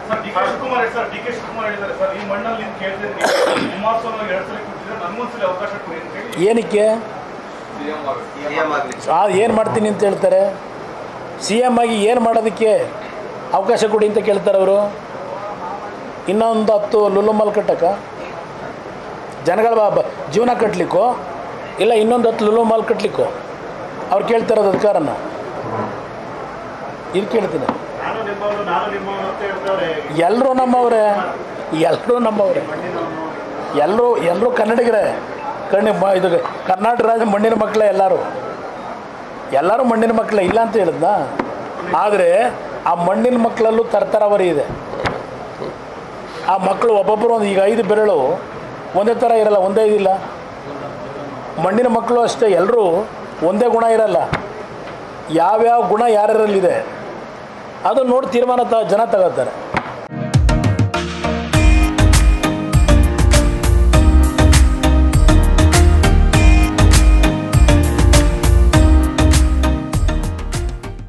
sir D K Shivakumar ಹೇಳಿ sir D K Shivakumar ಹೇಳಿದ್ದಾರೆ sir ಈ ಮಣ್ಣಲ್ಲಿ ನೀವು ಕೇಳ್ತಿದ್ರಿ ಕುಮಾರಸ್ವಾಮಿ ಎರಡು ಸಲ ಕೊಟ್ಟಿದ್ರೆ ನನ್ಗೊಂದ್ಸಲ ಅವಕಾಶ ಕೊಡಿ ಅಂತ ಹೇಳಿ ಏನಕ್ಕೆ ಸಿಎಂ ಆಗಲಿ ಆ ಏನು ಮಾಡ್ತೀನಿ ಅಂತ ಹೇಳ್ತಾರೆ ಸಿ ಎಮ್ ಆಗಿ ಏನು ಮಾಡೋದಕ್ಕೆ ಅವಕಾಶ ಕೊಡಿ ಅಂತ ಕೇಳ್ತಾರೆ ಅವರು ಇನ್ನೊಂದು ಹತ್ತು ಲುಲ್ಲುಮಲ್ ಕಟ್ಟಕ್ಕ ಜನಗಳ ಬ- ಬ- ಜೀವನ ಕಟ್ಟಲಿಕ್ಕೋ ಇಲ್ಲ ಇನ್ನೊಂದು ಹತ್ತು ಲುಲು ಮಾಲ್ ಕಟ್ಟಲಿಕ್ಕೋ ಅವ್ರು ಕೇಳ್ತಿರೋದು ಅಧಿಕಾರನ ಇದು ಕೇಳ್ತೀನಿ ನಾನು ನಿಮ್ಮವರು ನಾನು ನಿಮ್ಮವರು ಅಂತ ಹೇಳ್ತಾರೆ ಎಲ್ಲರೂ ನಮ್ಮವರೇ ಎಲ್ಲರೂ ನಮ್ಮವರೇ ಎಲ್ಲರೂ ಎಲ್ಲರೂ ಕನ್ನಡಿಗರೇ ಕಣ್ಣಿ ಮ ಇದು ಕರ್ನಾಟಕ ರಾಜ್ಯ ಮಣ್ಣಿನ ಮಕ್ಕಳೇ ಎಲ್ಲರೂ ಎಲ್ಲರೂ ಮಣ್ಣಿನ ಮಕ್ಕಳೇ ಇಲ್ಲ ಅಂತ ಹೇಳಿದ್ನಾ ಆದರೆ ಆ ಮಣ್ಣಿನ ಮಕ್ಕಳಲ್ಲೂ ತರತರವರಿ ಇದೆ ಆ ಮಕ್ಕಳು ಒಬ್ಬೊಬ್ಬರು ಒಂದು ಈಗ ಐದು ಬೆರಳು ಒಂದೇ ಥರ ಇರಲ್ಲ ಒಂದೇ ಇದಿಲ್ಲ ಮಣ್ಣಿನ ಮಕ್ಕಳು ಅಷ್ಟೇ ಎಲ್ಲರೂ ಒಂದೇ ಗುಣ ಇರಲ್ಲ ಯಾವ್ಯಾವ ಗುಣ ಯಾರ್ಯಾರಲ್ಲಿದೆ ಅದನ್ನು ನೋಡಿ ತೀರ್ಮಾನ ತ ಜನ ತಗೋತಾರೆ